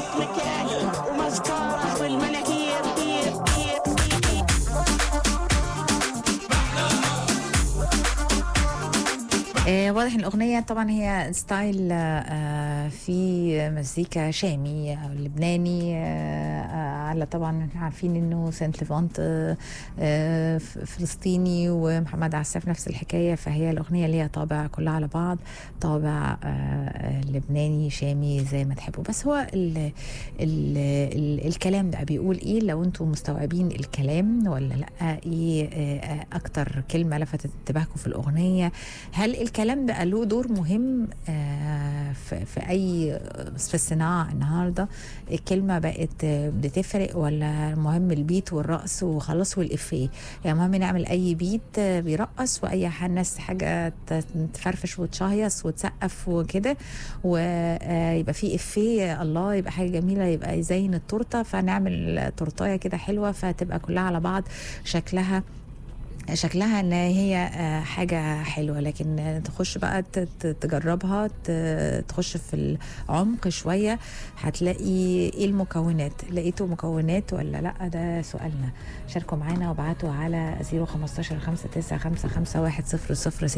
مكيال ومسكرة والمناكير كير كير كير آه، واضح ان الاغنيه طبعا هي ستايل آه، في مزيكا شامي او لبناني آه، آه، على طبعا احنا عارفين انه سانت ليفانت آه، آه، ف- فلسطيني ومحمد عساف نفس الحكايه فهي الاغنيه ليها طابع كلها على بعض طابع آه، آه، لبناني شامي زي ما تحبوا بس هو ال ال ال الكلام ده بيقول ايه لو انتم مستوعبين الكلام ولا لا ايه آه، اكتر كلمه لفتت انتباهكم في الاغنيه هل الكلام بقى له دور مهم آه، في في اي في الصناعه النهارده الكلمه بقت آه، بتفرق ولا المهم البيت والرقص وخلاص والافيه يعني المهم نعمل اي بيت آه، بيرقص واي ح- ناس حاجه ت- تفرفش وتشهيص وتسقف وكده ويبقى في افيه الله يبقى حاجه جميله يبقى يزين التورته فنعمل تورتايه كده حلوه فتبقى كلها على بعض شكلها شكلها ان هي آه، حاجه حلوه لكن آه، تخش بقى ت- ت- تجربها ت- تخش في العمق شويه هتلاقي ايه المكونات لقيتوا مكونات ولا لا ده سؤالنا شاركوا معانا وابعتوا على 015 595 5100